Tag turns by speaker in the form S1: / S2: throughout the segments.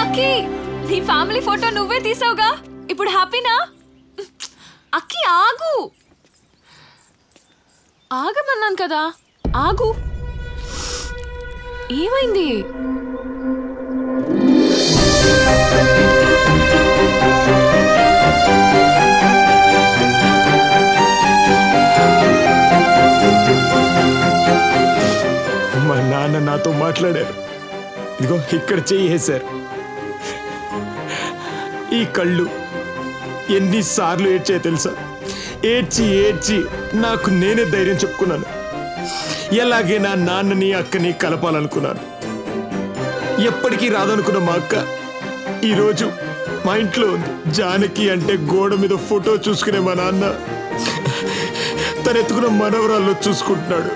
S1: అక్కి నీ family photo నువ్వే తీసావుగా ఇప్పుడు హ్యాపీనా అక్కి ఆగు ఆగమన్నాను కదా ఆగు ఏమైంది
S2: మా నాన్న నాతో మాట్లాడారు ఇదిగో ఇక్కడ చేయేశారు ఈ కళ్ళు ఎన్నిసార్లు ఏడ్చాయో తెలుసా ఏడ్చి ఏడ్చి నాకు నేనే ధైర్యం చెప్పుకున్నాను ఎలాగైనా నాన్నని అక్కని కలపాలనుకున్నాను ఎప్పటికీ రాదనుకున్న మా అక్క ఈరోజు మా ఇంట్లో ఉంది జానకి అంటే గోడ మీద ఫోటో చూసుకునే మా నాన్న తన ఎత్తుకున్న మనవరాల్లో చూసుకుంటున్నాడు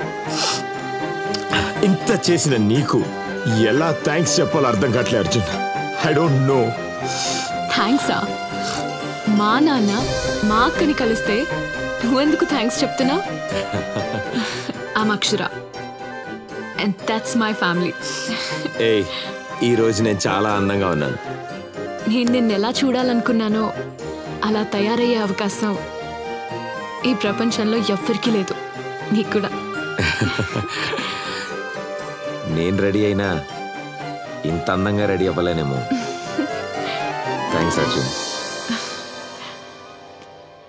S2: ఇంత చేసిన నీకు ఎలా థ్యాంక్స్ చెప్పాలో అర్థం కావట్లే అర్జున్ ఐ డోంట్ నో
S1: థ్యాంక్సా మా నాన్న మా అక్కని కలిస్తే నువ్వెందుకు థ్యాంక్స్ చెప్తున్నా I'm Akshara and that's my family
S2: ఏ ఈ రోజు నేను చాలా అందంగా ఉన్నాను
S1: నేను నిన్ను ఎలా చూడాలనుకున్నానో అలా తయారయ్యే అవకాశం ఈ ప్రపంచంలో ఎవ్వరికీ లేదు నీకు కూడా
S2: నేను రెడీ అయినా ఇంత అందంగా రెడీ అవ్వలేనేమో థ్యాంక్స్ అర్జున్